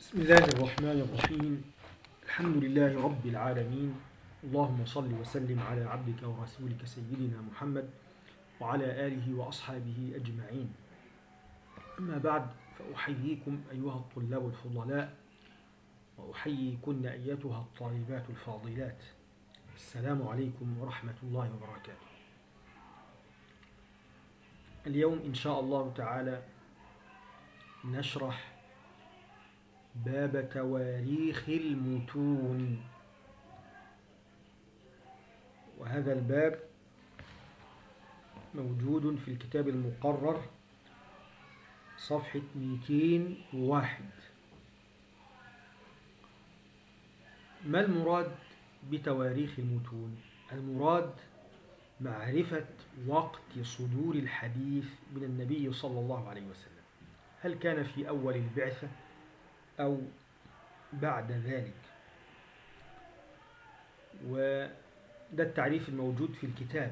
بسم الله الرحمن الرحيم الحمد لله رب العالمين اللهم صل وسلم على عبدك ورسولك سيدنا محمد وعلى آله وأصحابه أجمعين أما بعد فأحييكم أيها الطلاب الفضلاء وأحييكن أيتها الطالبات الفاضلات السلام عليكم ورحمة الله وبركاته اليوم إن شاء الله تعالى نشرح باب تواريخ المتون وهذا الباب موجود في الكتاب المقرر صفحة 201 ما المراد بتواريخ المتون المراد معرفة وقت صدور الحديث من النبي صلى الله عليه وسلم هل كان في أول البعثة أو بعد ذلك وده التعريف الموجود في الكتاب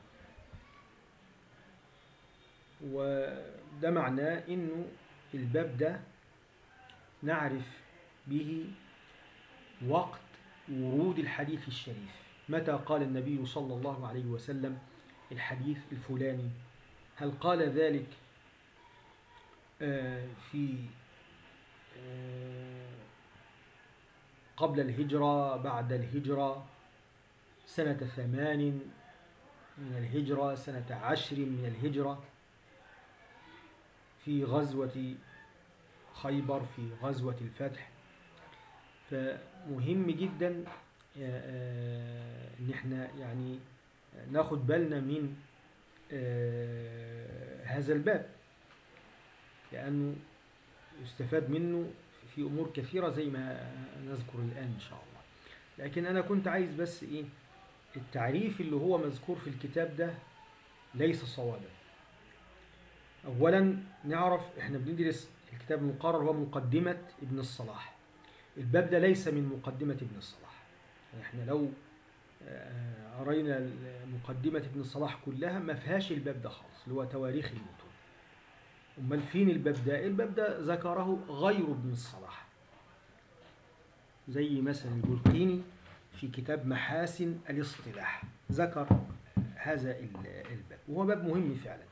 وده معناه إنه الباب ده نعرف به وقت ورود الحديث الشريف متى قال النبي صلى الله عليه وسلم الحديث الفلاني هل قال ذلك في قبل الهجرة بعد الهجرة سنة ثمان من الهجرة سنة عشر من الهجرة في غزوة خيبر في غزوة الفتح فمهم جدا ان احنا يعني ناخد بالنا من هذا الباب لأنه يستفاد منه في أمور كثيرة زي ما نذكر الآن إن شاء الله لكن أنا كنت عايز بس إيه التعريف اللي هو مذكور في الكتاب ده ليس صوابا أولا نعرف إحنا بندرس الكتاب المقرر هو مقدمة ابن الصلاح الباب ده ليس من مقدمة ابن الصلاح إحنا لو قرينا مقدمة ابن الصلاح كلها ما فيهاش الباب ده خالص اللي هو تواريخ المتون امال فين الباب ده الباب ده ذكره غير ابن الصلاح زي مثلا البلقيني في كتاب محاسن الاصطلاح ذكر هذا الباب وهو باب مهم فعلا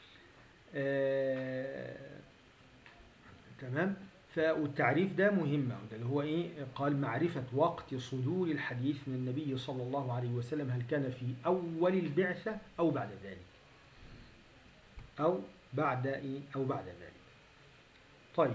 آه تمام والتعريف ده مهم اللي هو ايه قال معرفة وقت صدور الحديث من النبي صلى الله عليه وسلم هل كان في أول البعثة أو بعد ذلك أو بعد إيه أو بعد ذلك طيب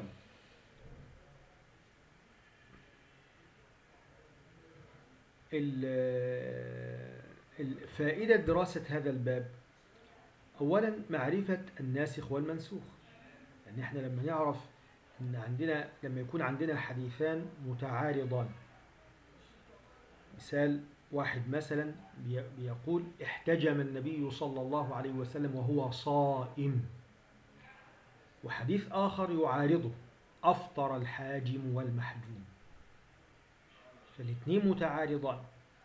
فائدة دراسة هذا الباب أولا معرفة الناسخ والمنسوخ يعني احنا لما نعرف ان عندنا لما يكون عندنا حديثان متعارضان مثال واحد مثلا بيقول احتجم النبي صلى الله عليه وسلم وهو صائم وحديث آخر يعارضه أفطر الحاجم والمحجوم فالاثنين متعارضان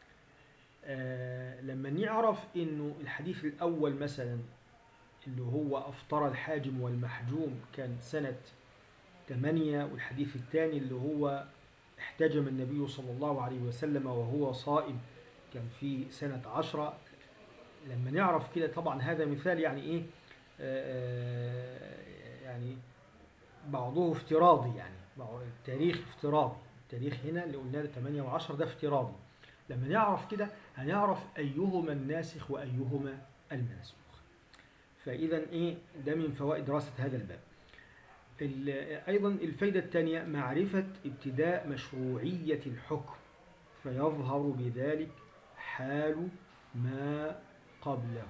آه لما نعرف انه الحديث الأول مثلا اللي هو أفطر الحاجم والمحجوم كان سنة 8 والحديث الثاني اللي هو احتجم النبي صلى الله عليه وسلم وهو صائم كان في سنة عشرة لما نعرف كده طبعا هذا مثال يعني ايه آه يعني بعضه افتراضي يعني التاريخ افتراضي التاريخ هنا اللي قلنا 8 و10 ده افتراضي لما نعرف كده هنعرف ايهما الناسخ وايهما المنسوخ فاذا ايه ده من فوائد دراسة هذا الباب أيضا الفايدة الثانية معرفة ابتداء مشروعية الحكم فيظهر بذلك حال ما قبله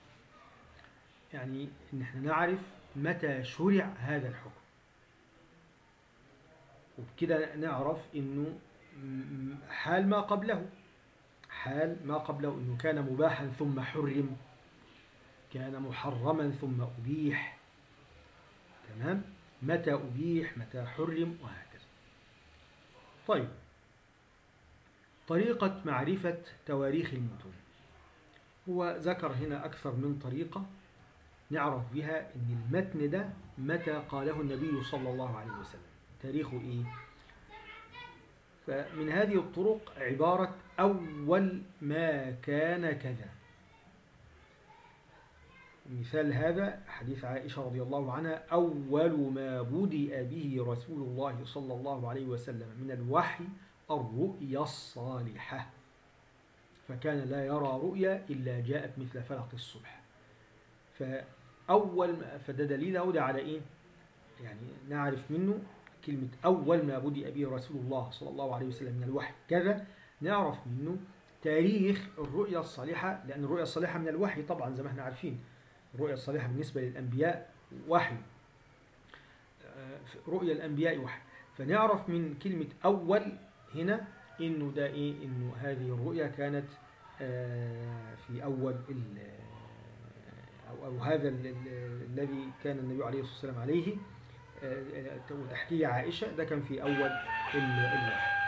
يعني نحن نعرف متى شرع هذا الحكم وبكده نعرف انه حال ما قبله حال ما قبله انه كان مباحا ثم حرم كان محرما ثم أبيح تمام متى أبيح متى حرم وهكذا طيب طريقة معرفة تواريخ المتون هو ذكر هنا أكثر من طريقة نعرف بها أن المتن ده متى قاله النبي صلى الله عليه وسلم تاريخه إيه؟ فمن هذه الطرق عبارة أول ما كان كذا مثال هذا حديث عائشة رضي الله عنها أول ما بدأ به رسول الله صلى الله عليه وسلم من الوحي الرؤيا الصالحة فكان لا يرى رؤيا إلا جاءت مثل فلق الصبح فأول ما فده دليل هو على إيه يعني نعرف منه كلمة أول ما بدأ به رسول الله صلى الله عليه وسلم من الوحي كذا نعرف منه تاريخ الرؤيا الصالحة لأن الرؤيا الصالحة من الوحي طبعا زي ما احنا عارفين الرؤيا الصالحة بالنسبة للأنبياء وحي رؤيا الأنبياء وحي فنعرف من كلمة أول هنا إنه ده إيه إنه هذه الرؤيا كانت في أول أو, أو هذا الذي كان النبي عليه الصلاة والسلام عليه وتحكيه عائشة ده كان في أول الوحي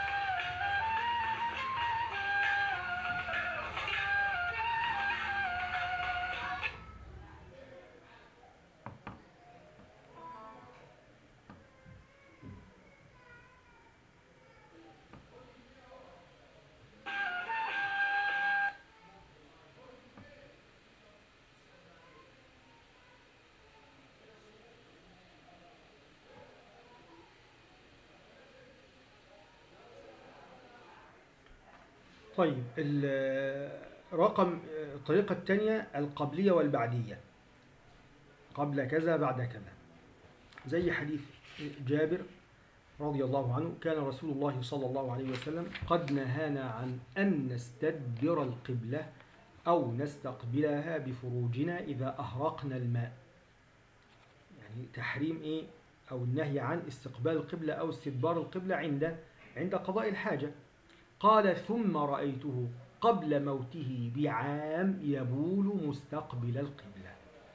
طيب رقم الطريقة الثانية القبلية والبعدية قبل كذا بعد كذا زي حديث جابر رضي الله عنه كان رسول الله صلى الله عليه وسلم قد نهانا عن أن نستدبر القبلة أو نستقبلها بفروجنا إذا أهرقنا الماء يعني تحريم إيه أو النهي عن استقبال القبلة أو استدبار القبلة عند عند قضاء الحاجة قال ثم رأيته قبل موته بعام يبول مستقبل القبلة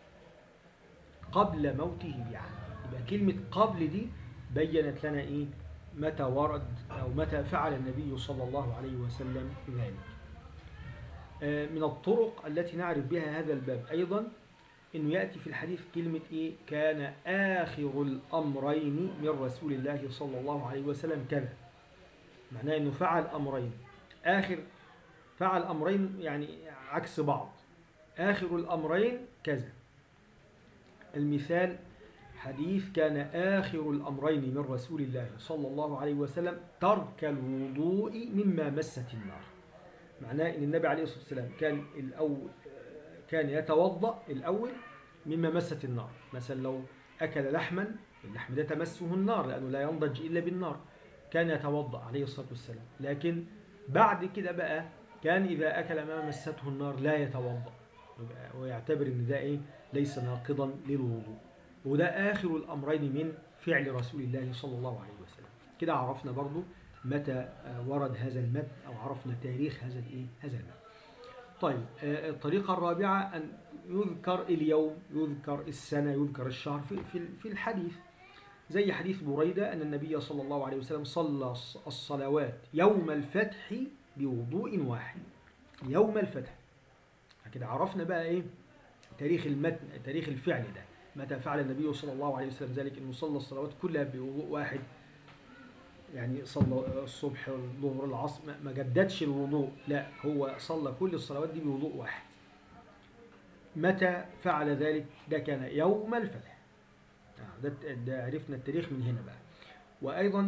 قبل موته بعام يبقى كلمة قبل دي بينت لنا إيه متى ورد أو متى فعل النبي صلى الله عليه وسلم ذلك من الطرق التي نعرف بها هذا الباب أيضا إنه يأتي في الحديث كلمة إيه كان آخر الأمرين من رسول الله صلى الله عليه وسلم كذا معناه انه فعل امرين اخر فعل امرين يعني عكس بعض اخر الامرين كذا المثال حديث كان اخر الامرين من رسول الله صلى الله عليه وسلم ترك الوضوء مما مست النار معناه ان النبي عليه الصلاه والسلام كان الاول كان يتوضا الاول مما مست النار مثلا لو اكل لحما اللحم ده تمسه النار لانه لا ينضج الا بالنار كان يتوضأ عليه الصلاة والسلام لكن بعد كده بقى كان إذا أكل ما مسته النار لا يتوضأ ويعتبر إن ده إيه ليس ناقضا للوضوء وده آخر الأمرين من فعل رسول الله صلى الله عليه وسلم كده عرفنا برضو متى ورد هذا المد أو عرفنا تاريخ هذا الإيه هذا المد طيب الطريقة الرابعة أن يذكر اليوم يذكر السنة يذكر الشهر في في الحديث زي حديث بريدة أن النبي صلى الله عليه وسلم صلى الصلوات يوم الفتح بوضوء واحد يوم الفتح كده عرفنا بقى إيه تاريخ المتن تاريخ الفعل ده متى فعل النبي صلى الله عليه وسلم ذلك أنه صلى الصلوات كلها بوضوء واحد يعني صلى الصبح الظهر العصر ما جددش الوضوء لا هو صلى كل الصلوات دي بوضوء واحد متى فعل ذلك ده كان يوم الفتح ده, ده عرفنا التاريخ من هنا بقى وأيضا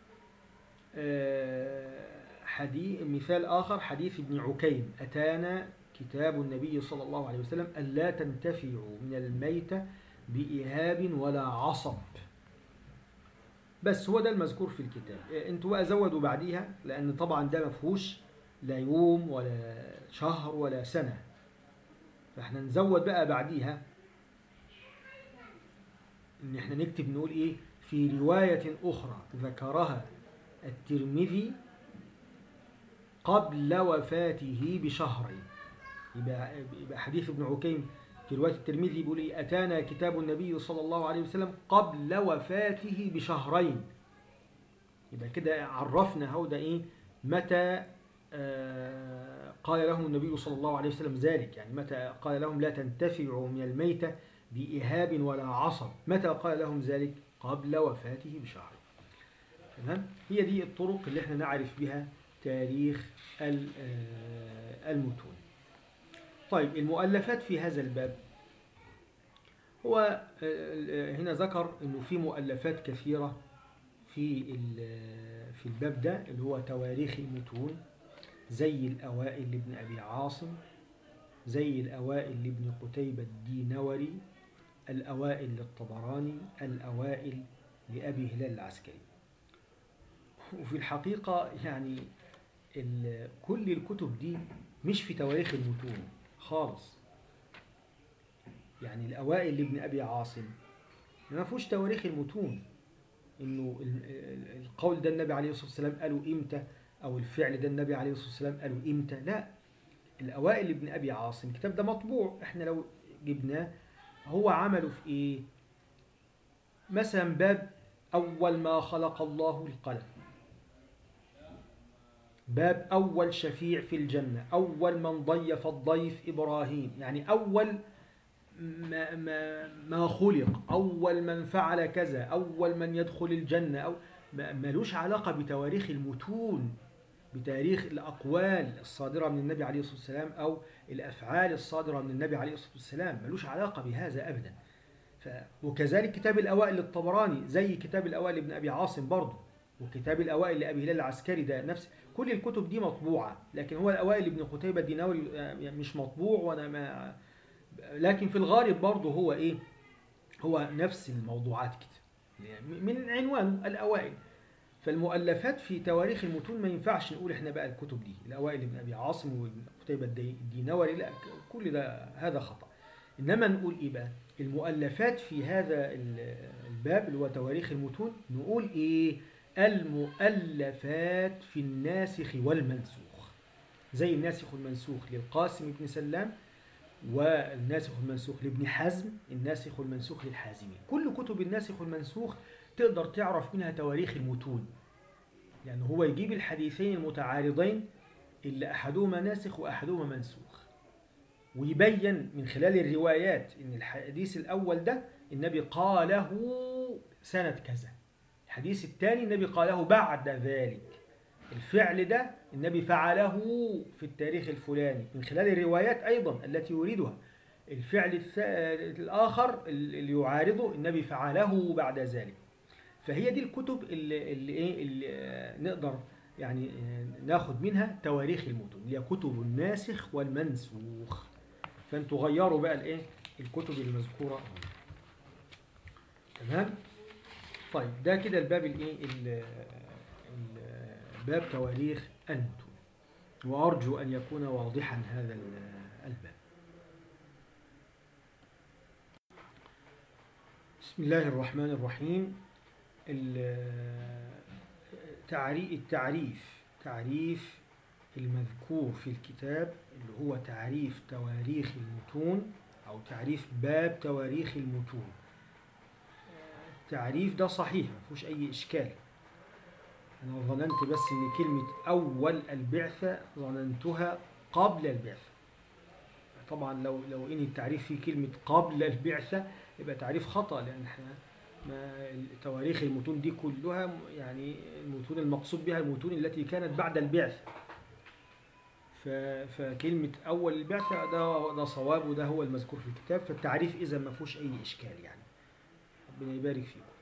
حديث مثال آخر حديث ابن عكيم أتانا كتاب النبي صلى الله عليه وسلم ألا تنتفعوا من الميتة بإهاب ولا عصب بس هو ده المذكور في الكتاب انتوا بقى زودوا بعديها لأن طبعا ده مفهوش لا يوم ولا شهر ولا سنة فاحنا نزود بقى بعديها ان احنا نكتب نقول ايه في رواية اخرى ذكرها الترمذي قبل وفاته بشهرين يبقى, يبقى حديث ابن عكيم في رواية الترمذي بيقول ايه اتانا كتاب النبي صلى الله عليه وسلم قبل وفاته بشهرين يبقى كده عرفنا هو ده ايه متى آه قال لهم النبي صلى الله عليه وسلم ذلك يعني متى قال لهم لا تنتفعوا من الميتة بإهاب ولا عصب متى قال لهم ذلك قبل وفاته بشهر تمام هي دي الطرق اللي احنا نعرف بها تاريخ ال- آه، المتون طيب المؤلفات في هذا الباب هو آه، هنا ذكر انه في مؤلفات كثيرة في ال- في الباب ده اللي هو تواريخ المتون زي الأوائل لابن أبي عاصم زي الأوائل لابن قتيبة الدينوري الأوائل للطبراني الأوائل لأبي هلال العسكري وفي الحقيقة يعني ال- كل الكتب دي مش في تواريخ المتون خالص يعني الأوائل لابن أبي عاصم ما فيهوش تواريخ المتون إنه ال- ال- القول ده النبي عليه الصلاة والسلام قالوا إمتى أو الفعل ده النبي عليه الصلاة والسلام قالوا إمتى لا الأوائل لابن أبي عاصم الكتاب ده مطبوع إحنا لو جبناه هو عمله في إيه مثلا باب أول ما خلق الله القلم باب أول شفيع في الجنة أول من ضيف الضيف إبراهيم يعني أول ما, ما, ما خلق أول من فعل كذا أول من يدخل الجنة أو ما- ملوش علاقة بتواريخ المتون بتاريخ الأقوال الصادرة من النبي عليه الصلاة والسلام أو الأفعال الصادرة من النبي عليه الصلاة والسلام ملوش علاقة بهذا أبدا ف... وكذلك كتاب الأوائل للطبراني زي كتاب الأوائل لابن أبي عاصم برضه وكتاب الأوائل لأبي هلال العسكري ده نفس كل الكتب دي مطبوعة لكن هو الأوائل لابن قتيبة الديناوي آه، مش مطبوع وأنا ما لكن في الغالب برضه هو إيه هو نفس الموضوعات كده يعني من عنوانه الأوائل فالمؤلفات في تواريخ المتون ما ينفعش نقول احنا بقى الكتب دي الاوائل ابن ابي عاصم وابن قتيبة الدي- الدينوري لا كل ده هذا خطأ انما نقول ايه بقى المؤلفات في هذا ال- الباب اللي هو تواريخ المتون نقول ايه المؤلفات في الناسخ والمنسوخ زي الناسخ والمنسوخ للقاسم بن سلام والناسخ والمنسوخ لابن حزم الناسخ والمنسوخ للحازمي كل كتب الناسخ والمنسوخ تقدر تعرف منها تواريخ المتون يعني هو يجيب الحديثين المتعارضين اللي أحدهما ناسخ وأحدهما منسوخ ويبين من خلال الروايات إن الحديث الأول ده النبي قاله سنة كذا الحديث الثاني النبي قاله بعد ذلك الفعل ده النبي فعله في التاريخ الفلاني من خلال الروايات أيضا التي يريدها الفعل الث- الآخر اللي يعارضه النبي فعله بعد ذلك فهي دي الكتب اللي, اللي, إيه اللي آه، نقدر يعني آه، ناخد منها تواريخ المتون اللي هي كتب الناسخ والمنسوخ فانتوا غيروا بقى الايه الكتب المذكوره تمام طيب ده كده الباب الايه ال- ال- باب تواريخ المتون وارجو ان يكون واضحا هذا ال- الباب بسم الله الرحمن الرحيم ال- تعري- التعريف تعريف المذكور في الكتاب اللي هو تعريف تواريخ المتون أو تعريف باب تواريخ المتون التعريف ده صحيح ما فيهوش أي إشكال أنا ظننت بس إن كلمة أول البعثة ظننتها قبل البعثة طبعا لو لو إن التعريف فيه كلمة قبل البعثة يبقى تعريف خطأ لأن احنا ما تواريخ المتون دي كلها م- يعني المتون المقصود بها المتون التي كانت بعد البعثة ف- فكلمة أول البعثة ده ده صواب وده هو المذكور في الكتاب فالتعريف إذا ما فيهوش أي إشكال يعني ربنا يبارك فيكم